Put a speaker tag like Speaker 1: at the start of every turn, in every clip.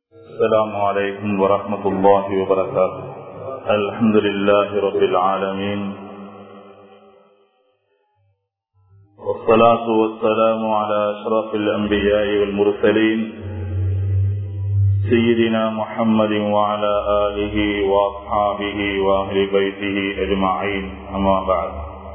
Speaker 1: السلام عليكم ورحمة الله وبركاته الحمد لله رب العالمين والصلاة والسلام على أشرف الأنبياء والمرسلين سيدنا محمد وعلى آله وأصحابه وأهل بيته أجمعين أما بعد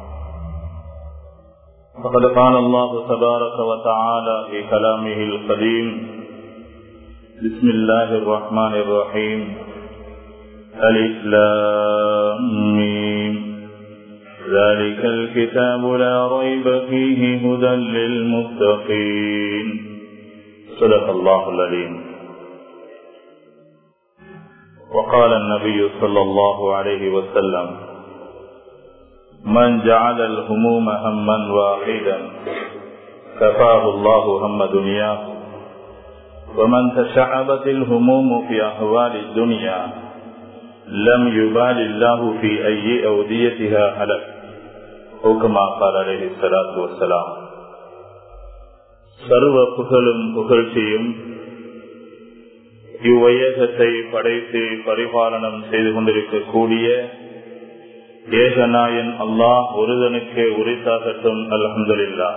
Speaker 1: فقد قال الله تبارك وتعالى في كلامه القديم بسم الله الرحمن الرحيم الإسلام ذلك الكتاب لا ريب فيه هدى للمتقين صدق الله العليم وقال النبي صلى الله عليه وسلم من جعل الهموم هما واحدا كفاه الله هم دنياه ومن تشعبت الهموم في أهوال الدنيا لم يبال الله في أي أوديتها هلك أو كما قال عليه الصلاة والسلام சர்வ புகழும் புகழ்ச்சியும் இவ்வையகத்தை படைத்து பரிபாலனம் செய்து கொண்டிருக்கக்கூடிய ஏகநாயன் அல்லாஹ் ஒருதனுக்கு உரித்தாகட்டும் அலமதுல்லா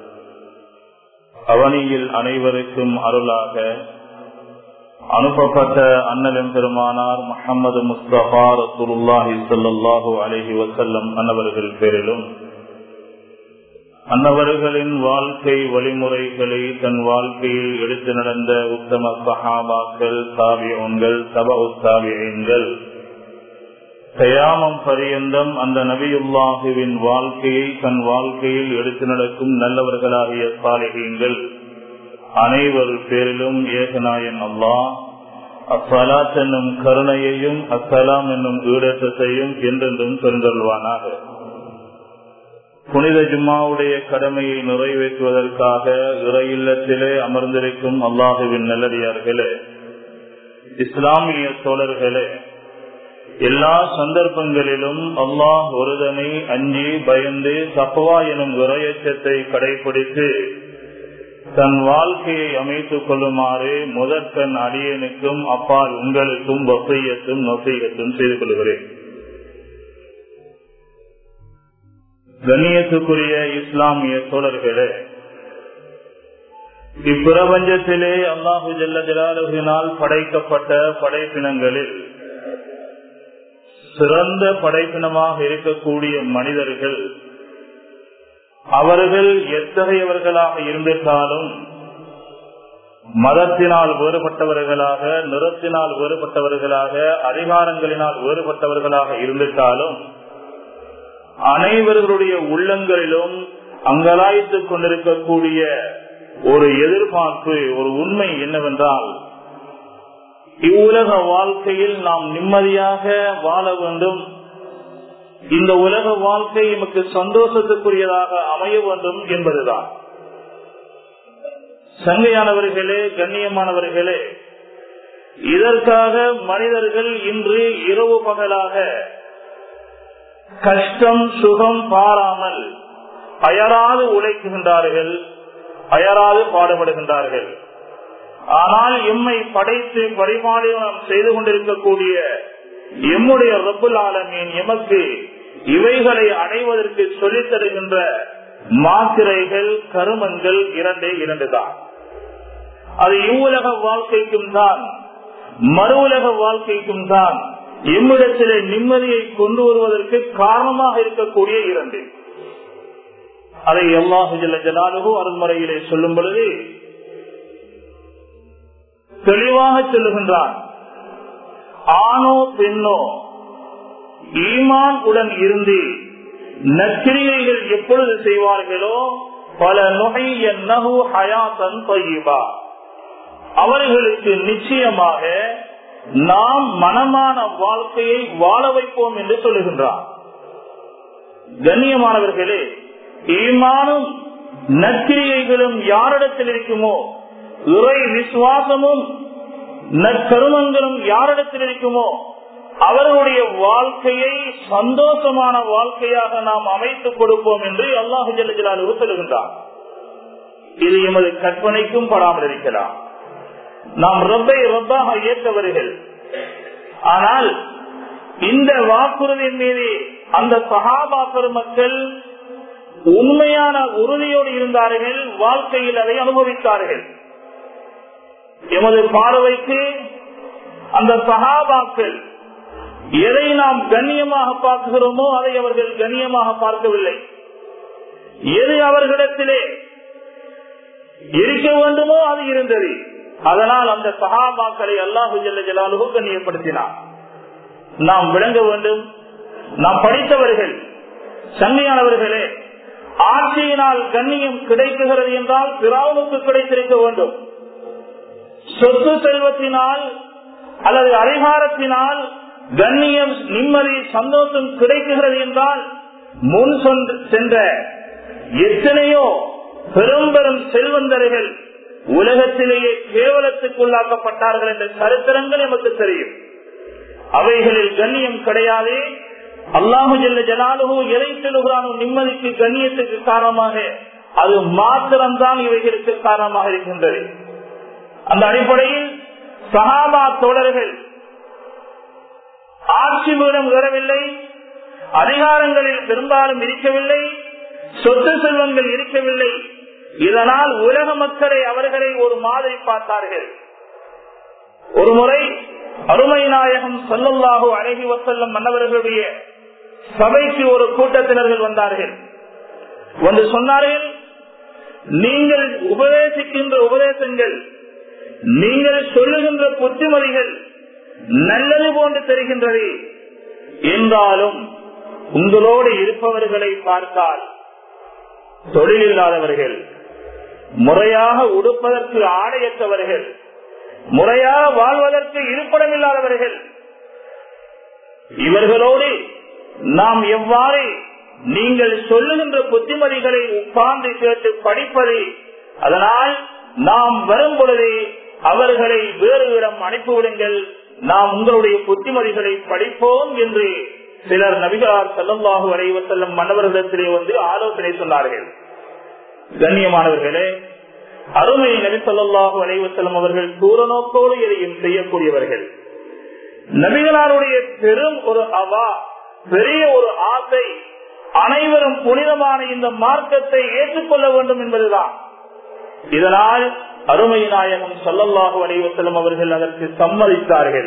Speaker 1: அவனியில் அனைவருக்கும் அருளாக அனுப்பப்பட்ட அண்ணலும் பெருமானார் முகமது முஸ்தபா ரசூலுல்லாஹி சல்லாஹூ அலஹி வசல்லம் அன்னவர்கள் பேரிலும் அன்னவர்களின் வாழ்க்கை வழிமுறைகளை தன் வாழ்க்கையில் எடுத்து நடந்த உத்தம சஹாபாக்கள் சாவியங்கள் சப உத்தாவியங்கள் கயாமம் பரியந்தம் அந்த நபியுல்லாஹுவின் வாழ்க்கையை தன் வாழ்க்கையில் எடுத்து நடக்கும் நல்லவர்களாகிய சாலிகங்கள் அனைவர் பேரிலும் ஏகநாயன் அல்லாஹ் அஸ்ஸலாத் என்னும் கருணையையும் அஸ்ஸலாம் என்னும் ஈடற்றத்தையும் என்றென்றும் பெருந்தல்வானாக புனித ஜும்மாவுடைய கடமையை நிறைவேற்றுவதற்காக இறை இல்லத்திலே அமர்ந்திருக்கும் அல்லாஹுவின் நல்லடியார்களே இஸ்லாமிய தோழர்களே எல்லா சந்தர்ப்பங்களிலும் அல்லாஹ் ஒருதனை அஞ்சி பயந்து தப்பவா எனும் விரையச்சத்தை கடைபிடித்து தன் வாழ்க்கையை அமைத்துக் கொள்ளுமாறு முதற்கண் அடியனுக்கும் அப்பால் உங்களுக்கும் வசையத்தும் நொசையத்தும் செய்து கொள்கிறேன் கண்ணியத்துக்குரிய இஸ்லாமிய தோழர்களே இப்பிரபஞ்சத்திலே அல்லாஹு ஜல்ல ஜலாலுகினால் படைக்கப்பட்ட படைப்பினங்களில் சிறந்த படைப்பினமாக இருக்கக்கூடிய மனிதர்கள் அவர்கள் எத்தகையவர்களாக இருந்திருந்தாலும் மதத்தினால் வேறுபட்டவர்களாக நிறத்தினால் வேறுபட்டவர்களாக அதிகாரங்களினால் வேறுபட்டவர்களாக இருந்திருந்தாலும் அனைவர்களுடைய உள்ளங்களிலும் அங்கலாய்த்துக் கொண்டிருக்கக்கூடிய ஒரு எதிர்பார்ப்பு ஒரு உண்மை என்னவென்றால் இவ்வுலக வாழ்க்கையில் நாம் நிம்மதியாக வாழ வேண்டும் இந்த உலக வாழ்க்கை நமக்கு சந்தோஷத்துக்குரியதாக அமைய வேண்டும் என்பதுதான் சங்கையானவர்களே கண்ணியமானவர்களே இதற்காக மனிதர்கள் இன்று இரவு பகலாக கஷ்டம் சுகம் பாராமல் அயராது உழைக்குகின்றார்கள் அயராது பாடுபடுகின்றார்கள் ஆனால் எம்மை படைத்து பரிமாணம் செய்து கொண்டிருக்கக்கூடிய எம்முடைய ரப்புல் ஆலமீன் எமக்கு இவைகளை அடைவதற்கு சொல்லித் தருகின்ற மாத்திரைகள் கருமங்கள் இரண்டே இரண்டு தான் அது இவ்வுலக வாழ்க்கைக்கும் தான் மறு உலக வாழ்க்கைக்கும் தான் எம்மிடத்திலே நிம்மதியை கொண்டு வருவதற்கு காரணமாக இருக்கக்கூடிய இரண்டு அதை எல்லாஹு ஜலாலுகு அருள்முறையிலே சொல்லும் பொழுது தெளிவாக சொல்லுகின்றான் ஆணோ பெண்ணோ ஈமான் உடன் இருந்து நக்கிரியைகள் எப்பொழுது செய்வார்களோ பல நொகை என்னகு ஹயாத்தன் தொய்வா அவர்களுக்கு நிச்சயமாக நாம் மனமான வாழ்க்கையை வாழ வைப்போம் என்று சொல்லுகின்றார் கண்ணியமானவர்களே ஈமானும் நற்கிரியைகளும் யாரிடத்தில் இருக்குமோ இறை விசுவாசமும் நற்கருமங்களும் யாரிடத்தில் இருக்குமோ அவர்களுடைய வாழ்க்கையை சந்தோஷமான வாழ்க்கையாக நாம் அமைத்துக் கொடுப்போம் என்று அல்லாஹு ஜல்லால் சொல்லுகின்றார் இது எமது கற்பனைக்கும் படாமல் இருக்கலாம் நாம் ரப்பை ரப்பாக ஏற்றவர்கள் ஆனால் இந்த வாக்குறுதியின் மீது அந்த சகாபா பெருமக்கள் உண்மையான உறுதியோடு இருந்தார்கள் வாழ்க்கையில் அதை அனுபவித்தார்கள் எமது பார்வைக்கு அந்த சகாபாக்கள் எதை நாம் கண்ணியமாக பார்க்கிறோமோ அதை அவர்கள் கண்ணியமாக பார்க்கவில்லை எது அவர்களிடத்திலே இருக்க வேண்டுமோ அது இருந்தது அதனால் அந்த சகாபாக்களை அல்லாஹு ஜல்ல ஜலாலுகு கண்ணியப்படுத்தினார் நாம் விளங்க வேண்டும் நாம் படித்தவர்கள் சங்கையானவர்களே ஆட்சியினால் கண்ணியம் கிடைக்குகிறது என்றால் பிராவுக்கு கிடைத்திருக்க வேண்டும் சொத்து செல்வத்தினால் அல்லது அதிகாரத்தினால் கண்ணியம் நிம்மதி சந்தோஷம் கிடைக்குகிறது என்றால் முன் சென்ற எத்தனையோ பெரும் பெரும் செல்வந்தர்கள் உலகத்திலேயே கேவலத்துக்குள்ளாக்கப்பட்டார்கள் என்ற சரித்திரங்கள் நமக்கு தெரியும் அவைகளில் கண்ணியம் கிடையாது அல்லாஹு ஜல்ல ஜலாலுகு எதை செல்கிறானோ நிம்மதிக்கு கண்ணியத்துக்கு காரணமாக அது மாத்திரம்தான் இவைகளுக்கு காரணமாக இருக்கின்றது அந்த அடிப்படையில் சகாபா தோழர்கள் ஆட்சி மூலம் வரவில்லை அதிகாரங்களில் பெரும்பாலும் இருக்கவில்லை சொத்து செல்வங்கள் இருக்கவில்லை இதனால் உலக மக்களை அவர்களை ஒரு மாதிரி பார்த்தார்கள் ஒரு முறை அருமை நாயகம் சொல்லல்லாஹோ அழகி வசல்லம் மன்னவர்களுடைய சபைக்கு ஒரு கூட்டத்தினர்கள் வந்தார்கள் வந்து சொன்னார்கள் நீங்கள் உபதேசிக்கின்ற உபதேசங்கள் நீங்கள் சொல்லுகின்ற புத்திமதிகள் நல்லது போன்று தெரிகின்றது என்றாலும் உங்களோடு இருப்பவர்களை பார்த்தால் தொழில் இல்லாதவர்கள் முறையாக உடுப்பதற்கு ஆடையற்றவர்கள் முறையாக வாழ்வதற்கு இருப்பிடம் இல்லாதவர்கள் இவர்களோடு நாம் எவ்வாறு நீங்கள் சொல்லுகின்ற புத்திமதிகளை உட்கார்ந்து கேட்டு படிப்பது அதனால் நாம் வரும் பொழுது அவர்களை வேறு இடம் அனுப்பிவிடுங்கள் நாம் உங்களுடைய புத்திமதிகளை படிப்போம் என்று சிலர் நபிகளார் செல்லம்பாகு வரைவ செல்லும் மன்னவர்களிடத்திலே வந்து ஆலோசனை சொன்னார்கள் கண்ணியமானவர்களே அருமை நபி சொல்லாஹு வரைவ செல்லும் அவர்கள் தூர நோக்கோடு எதையும் செய்யக்கூடியவர்கள் நபிகளாருடைய பெரும் ஒரு அவா பெரிய ஒரு ஆசை அனைவரும் புனிதமான இந்த மார்க்கத்தை ஏற்றுக்கொள்ள வேண்டும் என்பதுதான் இதனால் அருமை நாயகம் சொல்லல்லாஹு அலைவசலம் அவர்கள் அதற்கு சம்மதித்தார்கள்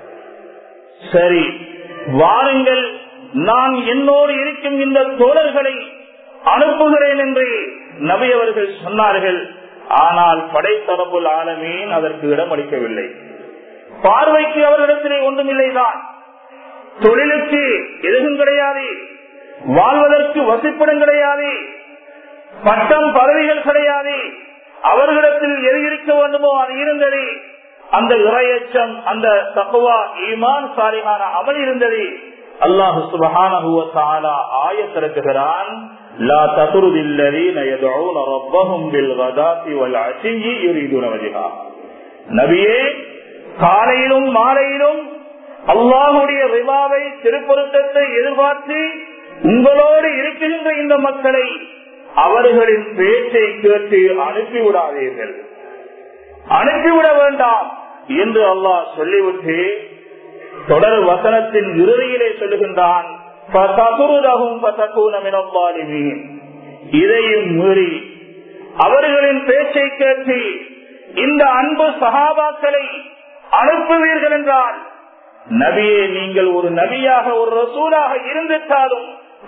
Speaker 1: சரி வாருங்கள் நான் என்னோடு இருக்கும் இந்த தோழர்களை அனுப்புகிறேன் என்று நபி அவர்கள் சொன்னார்கள் ஆனால் படைத்தரப்புல் ஆலமீன் அதற்கு இடம் அளிக்கவில்லை பார்வைக்கு அவர்களிடத்திலே ஒன்றுமில்லைதான் தொழிலுக்கு எதுவும் கிடையாது வாழ்வதற்கு வசிப்பிடம் கிடையாது பட்டம் பதவிகள் கிடையாது அவர்களிடத்தில் எது இருக்க வேண்டுமோ அது இருந்தது அந்த இறையச்சம் அந்த தக்குவா ஈமான் சாலிகான அமல் இருந்தது அல்லாஹு சுபஹான ஆயத்திறக்குகிறான் லா தகுருதில்லதீன يدعون ربهم بالغداة والعشي يريدون وجهه நபியே காலையிலும் மாலையிலும் அல்லாஹுடைய ரிவாவை திருப்பொருத்தத்தை எதிர்பார்த்து உங்களோடு இருக்கின்ற இந்த மக்களை அவர்களின் பேச்சை கேட்டு அனுப்பிவிடாதீர்கள் அனுப்பிவிட வேண்டாம் என்று அல்லாஹ் சொல்லிவிட்டு தொடர் வசனத்தின் இறுதியிலே சொல்லுகின்றான் இதையும் மீறி அவர்களின் பேச்சை கேட்டு இந்த அன்பு சகாபாக்களை அனுப்புவீர்கள் என்றால் நபியே நீங்கள் ஒரு நபியாக ஒரு ரசூலாக இருந்துட்டாலும்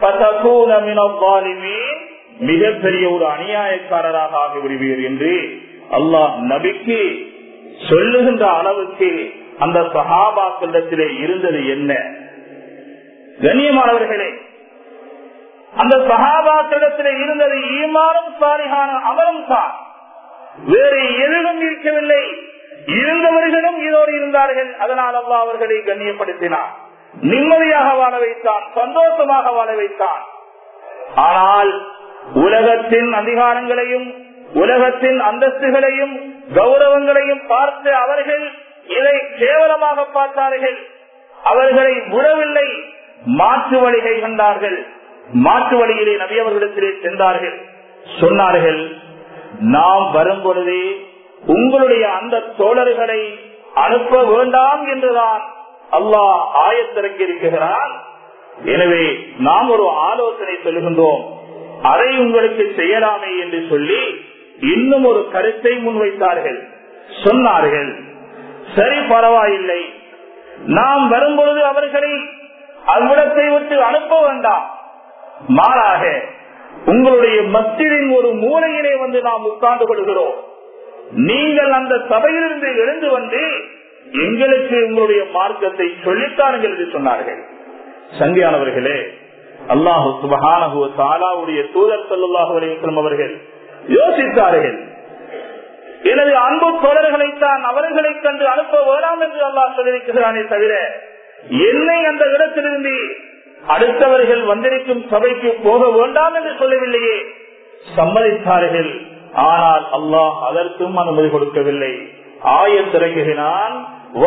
Speaker 1: மிகப்பெரிய ஒரு அநியாயக்காரராக ஆகிவிடுவீர் என்று அல்லாஹ் நபிக்கு சொல்லுகின்ற அளவுக்கு அந்த சகாபாக்களிடத்திலே இருந்தது என்ன கண்ணியமானவர்களே அந்த சகாபாக்களிடத்திலே இருந்தது ஈமானும் சாலிகான அமலும் தான் வேறு எதுவும் இருக்கவில்லை இருந்தவர்களும் இதோடு இருந்தார்கள் அதனால் அல்லா அவர்களை கண்ணியப்படுத்தினார் நிம்மதியாக வாழ வைத்தான் சந்தோஷமாக வாழ வைத்தான் ஆனால் உலகத்தின் அதிகாரங்களையும் உலகத்தின் அந்தஸ்துகளையும் கௌரவங்களையும் பார்த்து அவர்கள் இதை கேவலமாக பார்த்தார்கள் அவர்களை விடவில்லை மாற்று வழிகை கண்டார்கள் மாற்று வழியிலே நபி அவர்களிடத்திலே சென்றார்கள் சொன்னார்கள் நாம் வரும் பொழுதே உங்களுடைய அந்த தோழர்களை அனுப்ப வேண்டாம் என்றுதான் அல்லாஹ் ஆயத்திறக்கி இருக்கிறான் எனவே நாம் ஒரு ஆலோசனை சொல்கின்றோம் அதை உங்களுக்கு செய்யலாமே என்று சொல்லி இன்னும் ஒரு கருத்தை முன்வைத்தார்கள் சொன்னார்கள் சரி பரவாயில்லை நாம் வரும்பொழுது அவர்களை அவ்விடத்தை விட்டு அனுப்ப வேண்டாம் மாறாக உங்களுடைய மத்தியின் ஒரு மூலையிலே வந்து நாம் உட்கார்ந்து கொள்கிறோம் நீங்கள் அந்த சபையிலிருந்து எழுந்து வந்து எங்களுக்கு உங்களுடைய மார்க்கத்தை சொல்லித்தாருங்கள் என்று சொன்னார்கள் சங்கியானவர்களே அல்லாஹு சுபஹானஹு தாலாவுடைய தூதர் சல்லாஹு அலையம் அவர்கள் யோசித்தார்கள் எனது அன்பு தோழர்களைத்தான் அவர்களை கண்டு அனுப்ப வேண்டாம் என்று அல்லாஹ் சொல்லியிருக்கிறானே தவிர என்னை அந்த இடத்திலிருந்து அடுத்தவர்கள் வந்திருக்கும் சபைக்கு போக வேண்டாம் என்று சொல்லவில்லையே சம்மதித்தார்கள் ஆனால் அல்லாஹ் அதற்கும் அனுமதி கொடுக்கவில்லை ஆயத்திறங்குகிறான்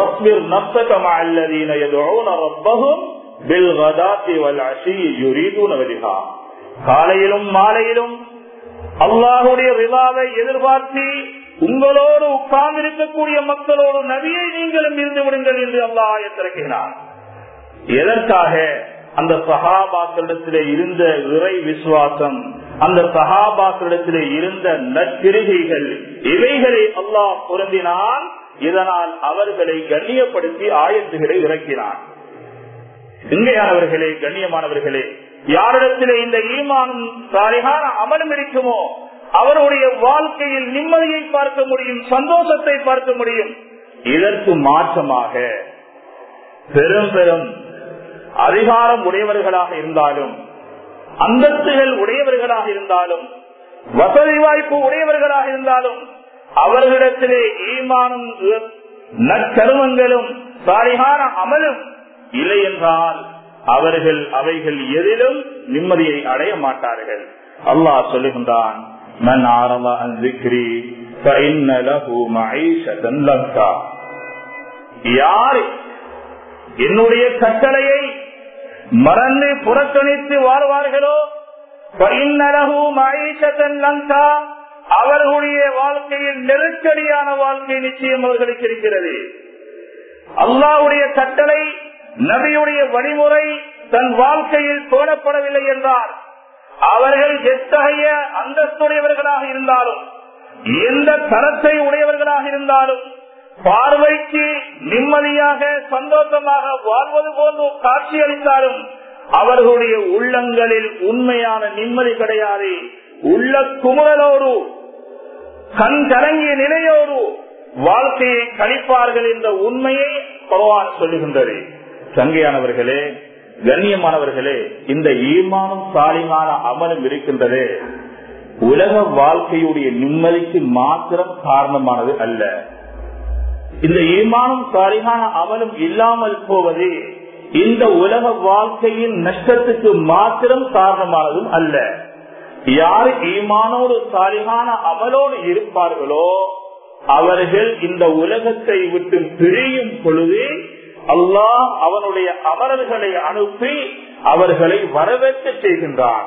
Speaker 1: காலையிலும் மாலையிலும் அல்லாஹுடைய ரிவாவை எதிர்பார்த்து உங்களோடு உட்கார்ந்து இருக்கக்கூடிய மக்களோடு நபியை நீங்களும் இருந்து விடுங்கள் என்று அல்லாஹ் ஆயத்திறக்கிறான் எதற்காக அந்த சகாபாக்களிடத்திலே இருந்த இறை விசுவாசம் அந்த சகாபாக்களிடத்திலே இருந்த நற்கிருகைகள் இவைகளை அல்லாஹ் பொருந்தினான் இதனால் அவர்களை கண்ணியப்படுத்தி ஆயத்துகளை இறக்கினான் இங்கையானவர்களே கண்ணியமானவர்களே யாரிடத்திலே இந்த ஈமானும் சாலைகான அமலும் இருக்குமோ அவருடைய வாழ்க்கையில் நிம்மதியை பார்க்க முடியும் சந்தோஷத்தை பார்க்க முடியும் இதற்கு மாற்றமாக பெரும் பெரும் அதிகாரம் உடையவர்களாக இருந்தாலும் அந்தஸ்துகள் உடையவர்களாக இருந்தாலும் வசதி வாய்ப்பு உடையவர்களாக இருந்தாலும் அவர்களிடத்திலே ஈமானும் நற்கருமங்களும் சாரிகான அமலும் இல்லை என்றால் அவர்கள் அவைகள் எதிலும் நிம்மதியை அடைய மாட்டார்கள் அல்லாஹ் சொல்லுகின்றான் மன் ஆரவ அன்பிக்ரி யார் என்னுடைய கட்டளையை மறந்து புறக்கணித்து வாழ்வார்களோ லங்கா அவர்களுடைய வாழ்க்கையில் நெருக்கடியான வாழ்க்கை நிச்சயம் அவர்களுக்கு இருக்கிறது அல்லாவுடைய கட்டளை நபியுடைய வழிமுறை தன் வாழ்க்கையில் தோணப்படவில்லை என்றார் அவர்கள் எத்தகைய அந்தஸ்துடையவர்களாக இருந்தாலும் எந்த தரத்தை உடையவர்களாக இருந்தாலும் பார்வைக்கு நிம்மதியாக சந்தோஷமாக வாழ்வது போன்று காட்சி அளித்தாலும் அவர்களுடைய உள்ளங்களில் உண்மையான நிம்மதி கிடையாது உள்ள குமுறலோடு கண் கலங்கிய நிலையோடு வாழ்க்கையை கழிப்பார்கள் என்ற உண்மையை பகவான் சொல்லுகின்றது சங்கையானவர்களே கண்ணியமானவர்களே இந்த ஈமானும் சாலிமான அமலும் இருக்கின்றது உலக வாழ்க்கையுடைய நிம்மதிக்கு மாத்திரம் காரணமானது அல்ல இந்த ஈமானும் சாலிகான அமலும் இல்லாமல் போவது இந்த உலக வாழ்க்கையின் நஷ்டத்துக்கு மாத்திரம் காரணமானதும் அல்ல யார் ஈமானோடு சாலிகான அமலோடு இருப்பார்களோ அவர்கள் இந்த உலகத்தை விட்டு பிரியும் பொழுது அல்லாஹ் அவனுடைய அமரர்களை அனுப்பி அவர்களை வரவேற்க செய்கின்றான்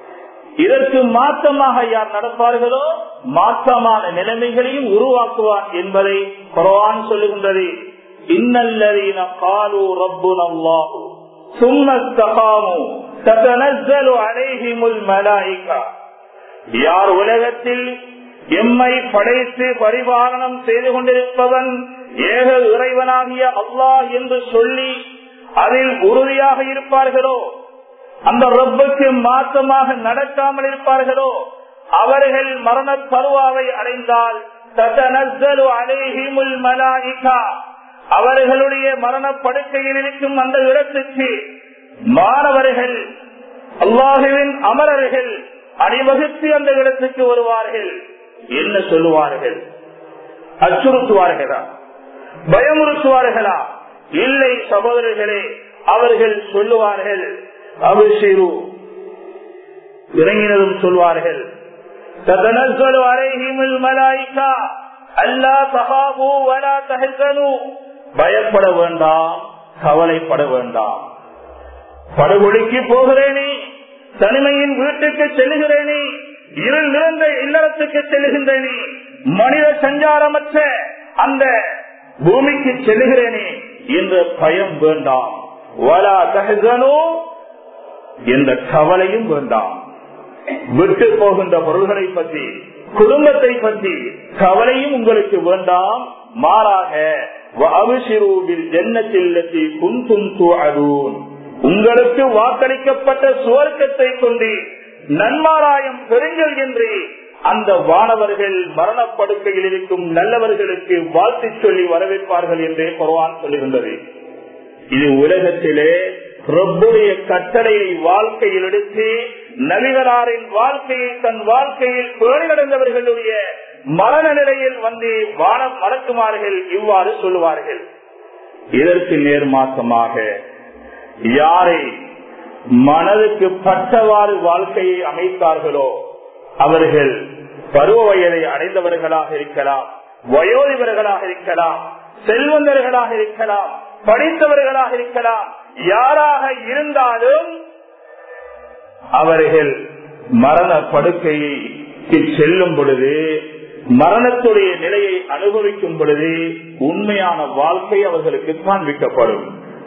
Speaker 1: இதற்கு மாற்றமாக யார் நடப்பார்களோ மாற்றமான நிலைமைகளையும் உருவாக்குவான் என்பதை குரவான் சொல்லுகின்றது இன்னல்லரீன காலு ரப்பு நல்லாஹு சும்மஸ்தகாமு ததனஸ்ஸலு அலைஹிமுல் மலாயிகா யார் உலகத்தில் எம்மை படைத்து பரிபாலனம் செய்து கொண்டிருப்பவன் ஏக இறைவனாகிய அல்லாஹ் என்று சொல்லி அதில் உறுதியாக இருப்பார்களோ அந்த ரப்புக்கு மாற்றமாக நடக்காமல் இருப்பார்களோ அவர்கள் மரண பருவாவை அடைந்தால் ததனஸ்ஸலு அலைஹிமுல் மலாயிகா அவர்களுடைய மரண படுக்கையில் இருக்கும் அந்த இடத்துக்கு மாணவர்கள் அல்லாஹுவின் அமரர்கள் அணிவகுத்து அந்த இடத்துக்கு வருவார்கள் என்ன சொல்லுவார்கள் அச்சுறுத்துவார்களா பயமுறுத்துவார்களா இல்லை சகோதரர்களே அவர்கள் சொல்லுவார்கள் அபிஷேரு இறங்கினதும் சொல்வார்கள் ததனஸ்ஸலு அலைஹிமுல் மலாயிகா அல்லா தஹாபு வலா தஹசனு பயப்பட வேண்டாம் கவலைப்பட வேண்டாம் படுகொலிக்கு போகிறேனே தனிமையின் வீட்டுக்கு செல்லுகிறேனே இருள் நிறைந்த இல்லறத்துக்கு செல்லுகின்றேனே மனித சஞ்சாரமற்ற அந்த பூமிக்கு செல்லுகிறேனே என்ற பயம் வேண்டாம் வலா தகனோ என்ற கவலையும் வேண்டாம் விட்டு போகின்ற பொருள்களை பற்றி குடும்பத்தை பற்றி கவலையும் உங்களுக்கு வேண்டாம் மாறாக உங்களுக்கு வாக்களிக்கப்பட்ட சுவர்க்கத்தை கொண்டு நன்மாராயம் பெறுங்கள் என்று அந்த வானவர்கள் மரணப்படுக்கையில் இருக்கும் நல்லவர்களுக்கு வாழ்த்து சொல்லி வரவேற்பார்கள் என்றே குரவான் சொல்லுகின்றது இது உலகத்திலே ரொப்புடைய கட்டளையை வாழ்க்கையில் எடுத்து நபிகளாரின் வாழ்க்கையை தன் வாழ்க்கையில் பேணி நடந்தவர்களுடைய மரண நிலையில் வந்து வானம் மறக்குமார்கள் இவ்வாறு சொல்லுவார்கள் இதற்கு நேர்மாற்றமாக யாரை மனதுக்கு பட்டவாறு வாழ்க்கையை அமைத்தார்களோ அவர்கள் பருவ வயதை அடைந்தவர்களாக இருக்கலாம் வயோதிபர்களாக இருக்கலாம் செல்வந்தர்களாக இருக்கலாம் படித்தவர்களாக இருக்கலாம் யாராக இருந்தாலும் அவர்கள் மரண படுக்கைக்கு செல்லும் பொழுது மரணத்துடைய நிலையை அனுபவிக்கும் பொழுது உண்மையான வாழ்க்கை அவர்களுக்கு காண்பிக்கப்படும்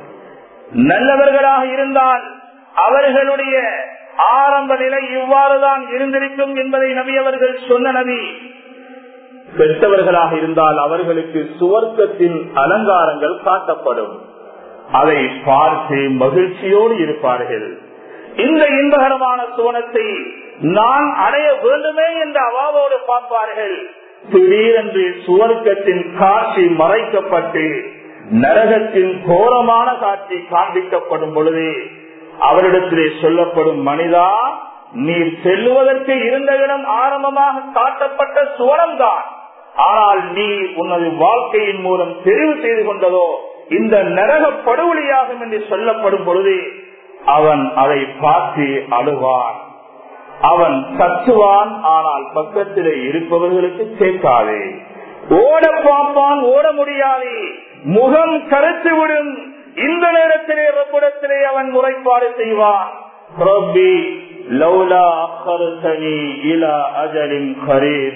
Speaker 1: நல்லவர்களாக இருந்தால் அவர்களுடைய ஆரம்ப நிலை இவ்வாறுதான் இருந்திருக்கும் என்பதை நபி அவர்கள் சொன்ன நபி பெற்றவர்களாக இருந்தால் அவர்களுக்கு சுவர்க்கத்தின் அலங்காரங்கள் காட்டப்படும் அதை பார்த்து மகிழ்ச்சியோடு இருப்பார்கள் இந்த இன்பகரமான சுவனத்தை நான் அடைய வேண்டுமே என்ற அவாவோடு பார்ப்பார்கள் திடீரென்று சுவர்க்கத்தின் காட்சி மறைக்கப்பட்டு நரகத்தின் கோரமான காட்சி காண்பிக்கப்படும் பொழுது அவரிடத்திலே சொல்லப்படும் மனிதா நீர் செல்லுவதற்கு இருந்த இடம் ஆரம்பமாக காட்டப்பட்ட சுவனம்தான் ஆனால் நீ உனது வாழ்க்கையின் மூலம் தெரிவு செய்து கொண்டதோ இந்த நரக படுகொலியாகும் என்று சொல்லப்படும் பொழுது அவன் அதை பார்த்து அழுவான் அவன் கத்துவான் ஆனால் பக்கத்திலே இருப்பவர்களுக்கு கேட்காதே ஓட பார்ப்பான் ஓட முடியாது முகம் கருத்து விடும் இந்த நேரத்திலே ரப்பிடத்திலே அவன் முறைப்பாடு செய்வான் ரப்பி லௌலா அخرتني الى اجل قريب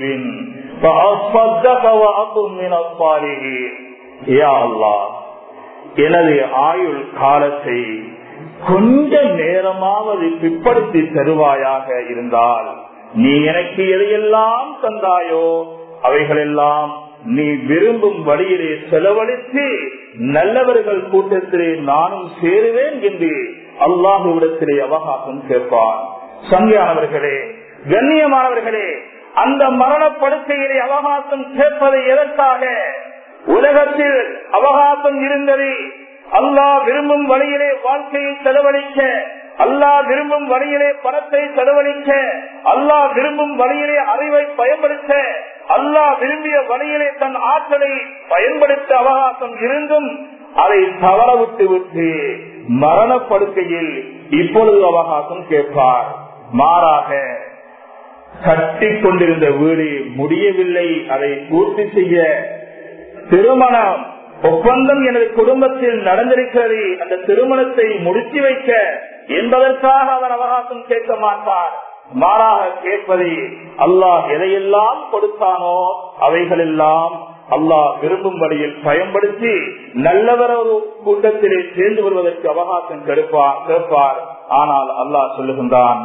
Speaker 1: فاصدق واكن من الصالحين يا الله எனது ஆயுள் காலத்தை கொஞ்ச நேரமாவது பிற்படுத்தி தருவாயாக இருந்தால் நீ எனக்கு எதையெல்லாம் தந்தாயோ அவைகளெல்லாம் நீ விரும்பும் வழியிலே செலவழித்து நல்லவர்கள் கூட்டத்திலே நானும் சேருவேன் என்று அல்லாஹுவிடத்திலே அவகாசம் கேட்பான் சங்கியானவர்களே கண்ணியமானவர்களே அந்த மரணப்படுக்கையிலே அவகாசம் கேட்பதை எதற்காக உலகத்தில் அவகாசம் இருந்தது அல்லாஹ் விரும்பும் வழியிலே வாழ்க்கையை செலவழிக்க அல்லாஹ் விரும்பும் வழியிலே பணத்தை செலவழிக்க அல்லாஹ் விரும்பும் வழியிலே அறிவை பயன்படுத்த அல்லாஹ் விரும்பிய வழியிலே தன் ஆற்றலை பயன்படுத்த அவகாசம் இருந்தும் அதை தவற விட்டு விட்டு மரணப்படுக்கையில் இப்பொழுது அவகாசம் கேட்பார் மாறாக கட்டி கொண்டிருந்த வீடு முடியவில்லை அதை பூர்த்தி செய்ய திருமணம் ஒப்பந்தம் எனது குடும்பத்தில் நடந்திருக்கிறது அந்த திருமணத்தை முடித்து வைக்க என்பதற்காக அவர் அவகாசம் கேட்க மாட்டார் மாறாக கேட்பதை அல்லாஹ் எதையெல்லாம் கொடுத்தானோ அவைகளெல்லாம் அல்லாஹ் விரும்பும் வழியில் பயன்படுத்தி நல்லவர் ஒரு கூட்டத்திலே சேர்ந்து வருவதற்கு அவகாசம் கெடுப்பார் கேட்பார் ஆனால் அல்லாஹ் சொல்லுகின்றான்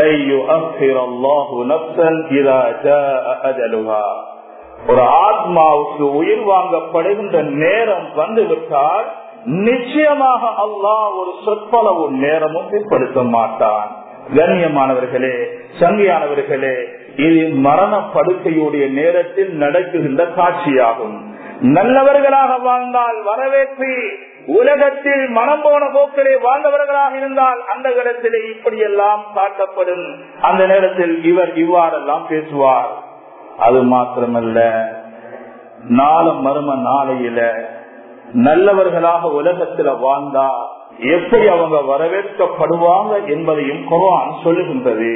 Speaker 1: ஒரு ஆத்மாவுக்கு உயிர் வாங்கப்படுகின்ற நேரம் வந்துவிட்டால் நிச்சயமாக அல்லாஹ் ஒரு சொற்பளவு நேரமும் பிற்படுத்த மாட்டான் கண்ணியமானவர்களே சங்கியானவர்களே இது மரண படுக்கையுடைய நேரத்தில் நடக்குகின்ற காட்சியாகும் நல்லவர்களாக வாழ்ந்தால் வரவேற்று உலகத்தில் மனம் போன போக்கிலே வாழ்ந்தவர்களாக இருந்தால் அந்த இடத்திலே இப்படியெல்லாம் காட்டப்படும் அந்த நேரத்தில் இவர் இவ்வாறெல்லாம் பேசுவார் அது மாத்திரமல்ல நாளம் மரும நாளையில நல்லவர்களாக உலகத்துல வாழ்ந்தா எப்படி அவங்க வரவேற்கப்படுவாங்க என்பதையும் குரான் சொல்லுகின்றது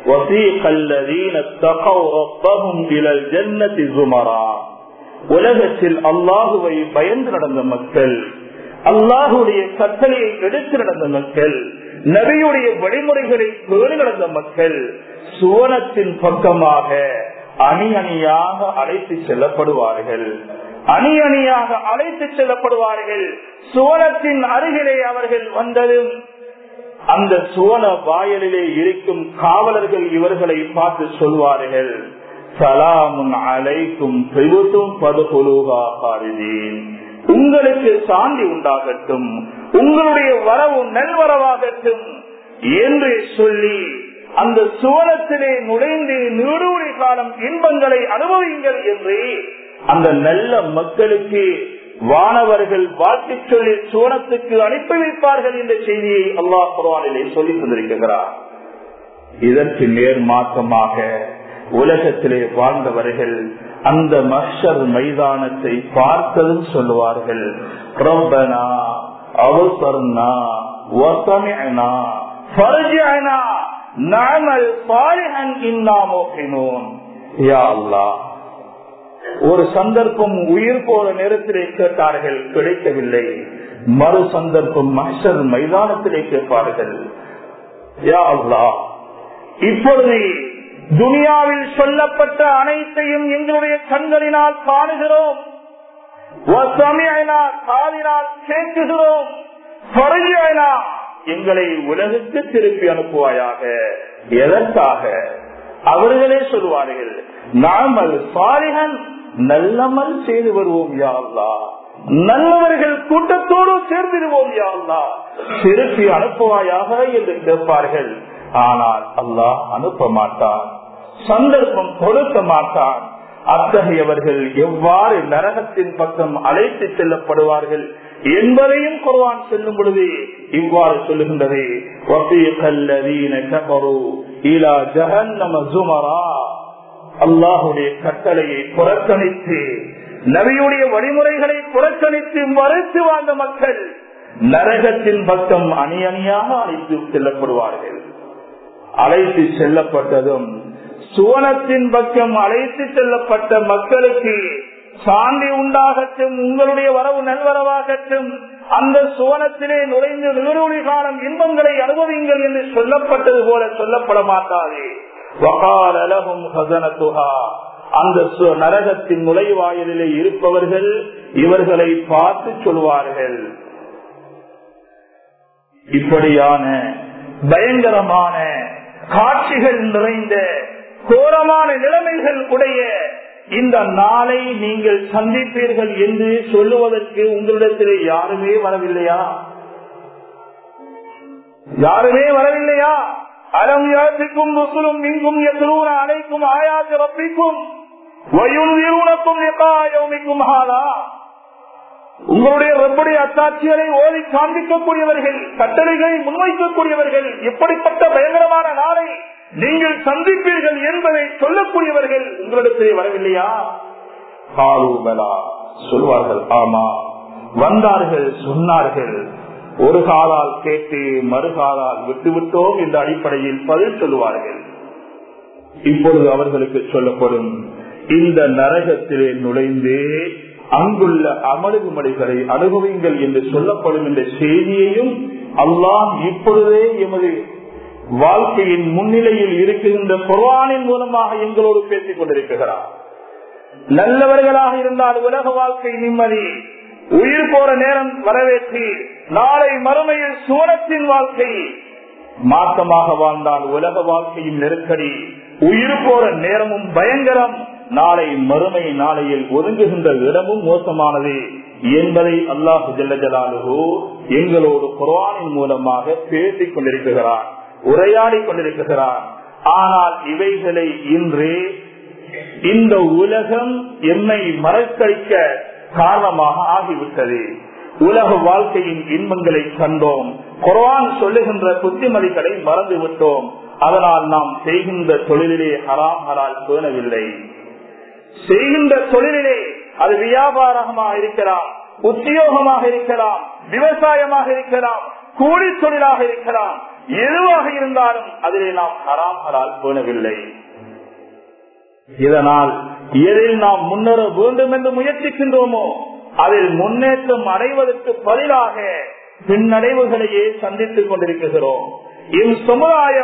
Speaker 1: உலகத்தில் அல்லாஹுவை பயந்து நடந்த மக்கள் அல்லாஹுடைய கட்டளையை எடுத்து நடந்த மக்கள் நபியுடைய வழிமுறைகளை பேணி நடந்த மக்கள் சுவனத்தின் பக்கமாக அணி அணியாக அழைத்து செல்லப்படுவார்கள் அணி அணியாக அழைத்து செல்லப்படுவார்கள் சுவனத்தின் அருகிலே அவர்கள் வந்ததும் அந்த சுவன வாயலிலே இருக்கும் காவலர்கள் இவர்களை பார்த்து சொல்வார்கள் சலாமுன் அலைக்கும் பெருத்தும் பதுகுலுகா காரிதீன் உங்களுக்கு சாந்தி உண்டாகட்டும் உங்களுடைய வரவு நல்வரவாகட்டும் என்று சொல்லி அந்த சுவனத்திலே நுழைந்து நீடூழி காலம் இன்பங்களை அனுபவிங்கள் என்று அந்த நல்ல மக்களுக்கு வானவர்கள் வாழ்த்து சொல்லி சுவனத்துக்கு அனுப்பி வைப்பார்கள் என்ற செய்தியை அல்லாஹ் குர்வானிலே சொல்லி தந்திருக்கிறார் இதற்கு நேர் மாற்றமாக உலகத்திலே வாழ்ந்தவர்கள் அந்த மஷர் மைதானத்தை பார்த்ததும் சொல்லுவார்கள் ரப்பனா அவசர்னா வசமிஅனா ஃபர்ஜிஅனா நஅமல் சாலிஹன் இன்னா மூகினூன் யா அல்லாஹ் ஒரு சந்தர்ப்பம் உயிர் போற நேரத்திலே கேட்டார்கள் கிடைக்கவில்லை மறு சந்தர்ப்பம் மஷர் மைதானத்திலே கேட்பார்கள் யா அல்லாஹ் இப்பொழுது துனியாவில் சொல்லப்பட்ட அனைத்தையும் எங்களுடைய கண்களினால் காணுகிறோம் காதினால் கேட்குகிறோம் எங்களை உலகுக்கு திருப்பி அனுப்புவாயாக எதற்காக அவர்களே சொல்வார்கள் நாமல் சாலிகன் நல்லமல் செய்து வருவோம் யாழ்லா நல்லவர்கள் கூட்டத்தோடு சேர்ந்திருவோம் யாழ்லா திருப்பி அனுப்புவாயாக என்று கேட்பார்கள் ஆனால் அல்லாஹ் அனுப்ப மாட்டான் சந்தர்ப்பம் கொடுக்க மாட்டான் அத்தகையவர்கள் எவ்வாறு நரகத்தின் பக்கம் அழைத்து செல்லப்படுவார்கள் என்பதையும் குர்வான் சொல்லும் பொழுது இவ்வாறு சொல்லுகின்றது அல்லாஹுடைய கட்டளையை புறக்கணித்து நபியுடைய வழிமுறைகளை புறக்கணித்து மறுத்து வாழ்ந்த மக்கள் நரகத்தின் பக்கம் அணி அணியாக அழைத்து செல்லப்படுவார்கள் அழைத்து செல்லப்பட்டதும் சுவனத்தின் பக்கம் அழைத்து செல்லப்பட்ட மக்களுக்கு சாந்தி உண்டாகட்டும் உங்களுடைய வரவு நல்வரவாகட்டும் அந்த சுவனத்திலே நுழைந்து நீரொழி காலம் இன்பங்களை அனுபவிங்கள் என்று சொல்லப்பட்டது போல சொல்லப்பட மாட்டாது அந்த நரகத்தின் நுழைவாயிலே இருப்பவர்கள் இவர்களை பார்த்து சொல்வார்கள் இப்படியான பயங்கரமான காட்சிகள் நிறைந்த கோரமான நிலைமைகள் உடைய இந்த நாளை நீங்கள் சந்திப்பீர்கள் என்று சொல்லுவதற்கு உங்களிடத்திலே யாருமே வரவில்லையா யாருமே வரவில்லையா அலம் யாத்திக்கும் ருசுலும் இங்கும் எதிரூன அனைக்கும் ஆயாத்து ரப்பிக்கும் வயுந்திருனக்கும் எக்காயோமிக்கும் ஹாலா உங்களுடைய ரப்புடைய அத்தாட்சிகளை ஓதி காண்பிக்கக்கூடியவர்கள் கட்டளைகளை முன்வைக்கக்கூடியவர்கள் எப்படிப்பட்ட பயங்கரமான நாளை நீங்கள் சந்திப்பீர்கள் என்பதை சொல்லக்கூடியவர்கள் உங்களிடத்திலே வரவில்லையா காலூபலா சொல்வார்கள் ஆமா வந்தார்கள் சொன்னார்கள் ஒரு காலால் கேட்டு மறுகாலால் விட்டுவிட்டோம் என்ற அடிப்படையில் பதில் சொல்லுவார்கள் இப்பொழுது அவர்களுக்கு சொல்லப்படும் இந்த நரகத்திலே நுழைந்து அங்குள்ள அமலுகுமடைகளை அனுபவிங்கள் என்று சொல்லப்படும் என்ற செய்தியையும் அல்லாஹ் இப்பொழுதே எமது வாழ்க்கையின் முன்னிலையில் இருக்கின்ற குர்வானின் மூலமாக எங்களோடு பேசிக் கொண்டிருக்கிறார் நல்லவர்களாக இருந்தால் உலக வாழ்க்கை நிம்மதி உயிர் போற நேரம் வரவேற்று நாளை மறுமையில் சூரத்தின் வாழ்க்கை மாற்றமாக வாழ்ந்தால் உலக வாழ்க்கையின் நெருக்கடி உயிர் போற நேரமும் பயங்கரம் நாளை மறுமை நாளையில் ஒதுங்குகின்ற இடமும் மோசமானது என்பதை அல்லாஹு ஜல்லஜலாலுகோ எங்களோடு குர்வானின் மூலமாக பேசிக் கொண்டிருக்கிறார் உரையாடி கொண்டிருக்கிறார் ஆனால் இவைகளை இன்று இந்த உலகம் எம்மை மறக்கடிக்க காரணமாக ஆகிவிட்டது உலக வாழ்க்கையின் இன்பங்களை கண்டோம் குர்வான் சொல்லுகின்ற புத்திமதிகளை மறந்து விட்டோம் அதனால் நாம் செய்கின்ற தொழிலிலே ஹராம் ஹலால் பேணவில்லை செய்கின்ற தொழிலிலே அது வியாபாரமாக இருக்கலாம் உத்தியோகமாக இருக்கலாம் விவசாயமாக இருக்கலாம் கூலி தொழிலாக இருக்கலாம் எதுவாக இருந்தாலும் அதிலே நாம் ஹராம் ஹலால் பேணவில்லை இதனால் எதில் நாம் முன்னேற வேண்டும் என்று முயற்சிக்கின்றோமோ அதில் முன்னேற்றம் அடைவதற்கு பதிலாக பின்னடைவுகளையே சந்தித்துக் கொண்டிருக்கிறோம் இம் சமுதாயம்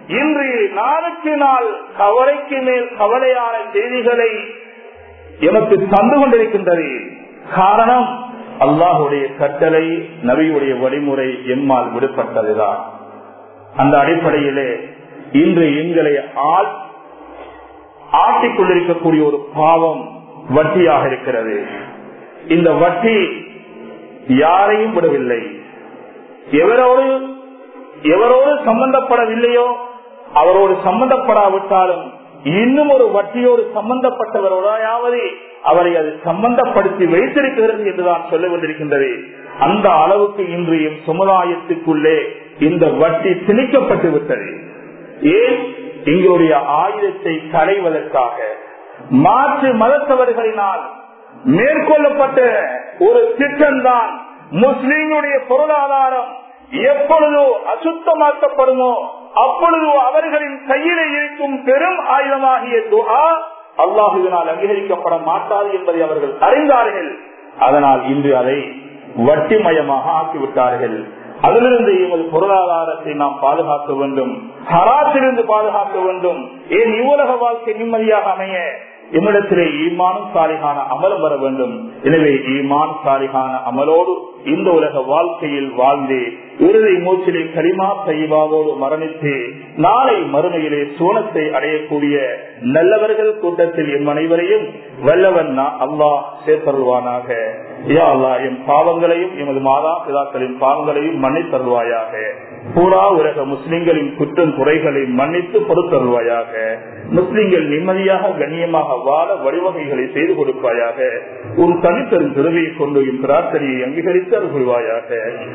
Speaker 1: இன்று நாளுக்கு நாள் கவலைக்கு மேல் கவலையான செய்திகளை எமக்கு தந்து கொண்டிருக்கின்றது காரணம் அல்லாஹுடைய கட்டளை நபியுடைய வழிமுறை எம்மால் விடுபட்டதுதான் அந்த அடிப்படையிலே இன்று எங்களை ஆள் ஆட்டிக் கொண்டிருக்கக்கூடிய ஒரு பாவம் வட்டியாக இருக்கிறது இந்த வட்டி யாரையும் விடவில்லை எவரோடு எவரோடு சம்பந்தப்படவில்லையோ அவரோடு சம்பந்தப்படாவிட்டாலும் இன்னும் ஒரு வட்டியோடு சம்பந்தப்பட்டவரோடையாவது அவரை அது சம்பந்தப்படுத்தி வைத்திருக்கிறது என்றுதான் சொல்ல கொண்டிருக்கின்றது அந்த அளவுக்கு இன்று என் சமுதாயத்துக்குள்ளே இந்த வட்டி திணிக்கப்பட்டு விட்டது ஏன் எங்களுடைய ஆயுதத்தை களைவதற்காக மாற்று மதத்தவர்களினால் மேற்கொள்ளப்பட்ட ஒரு திட்டம்தான் முஸ்லீம்களுடைய பொருளாதாரம் எப்பொழுதோ அசுத்தமாக்கப்படுமோ அப்பொழுது அவர்களின் கையிலே இருக்கும் பெரும் ஆயுதமாகிய துஹா அல்லாஹுவினால் அங்கீகரிக்கப்பட மாட்டாது என்பதை அவர்கள் அறிந்தார்கள் அதனால் இன்று அதை வட்டிமயமாக ஆக்கிவிட்டார்கள் அதிலிருந்து எமது பொருளாதாரத்தை நாம் பாதுகாக்க வேண்டும் ஹராத்திலிருந்து பாதுகாக்க வேண்டும் ஏன் இவ்வுலக வாழ்க்கை நிம்மதியாக அமைய எம்மிடத்திலே ஈமானும் சாலிகான அமலம் வர வேண்டும் எனவே ஈமான் சாலிகான அமலோடு இந்த உலக வாழ்க்கையில் வாழ்ந்து இறுதி மூச்சிலே கரிமா தைவாவோடு மரணித்து நாளை மறுமையிலே சோனத்தை அடையக்கூடிய நல்லவர்கள் கூட்டத்தில் எம் அனைவரையும் வல்லவன் அல்லாஹ் சேர்த்தருள்வானாக யா அல்லா எம் பாவங்களையும் எமது மாதா பிதாக்களின் பாவங்களையும் மன்னித்தருள்வாயாக பூரா உலக முஸ்லிம்களின் குற்றம் குறைகளை மன்னித்து பொறுத்தருள்வாயாக முஸ்லிம்கள் நிம்மதியாக கண்ணியமாக வாழ வழிவகைகளை செய்து கொடுப்பாயாக உன் தனித்தரும் திருவையை கொண்டு என் பிரார்த்தனையை அங்கீகரித்து அருள்வாயாக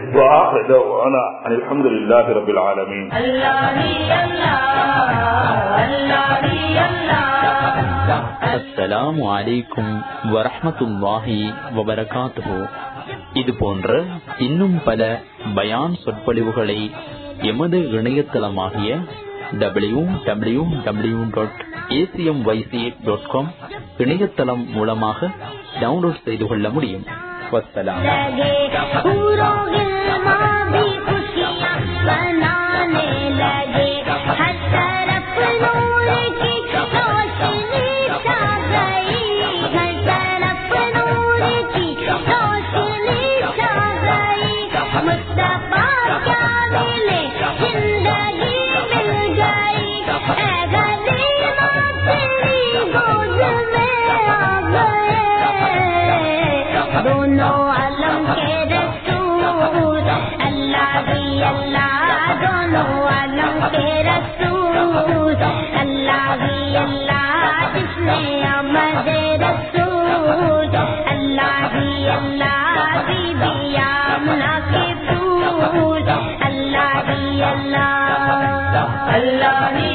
Speaker 1: الحمد لله رب العالمين
Speaker 2: அஸ்ஸலாமு அலைக்கும் வரஹமத்துல்லாஹி வபரகாத்துஹு இது போன்ற இன்னும் பல பயான் சொற்பொழிவுகளை எமது இணையதளமாகிய W W W dot ACM YC dot com இணையதளம் மூலமாக டவுன்லோட் செய்து கொள்ள முடியும் வசலாம்
Speaker 3: Allah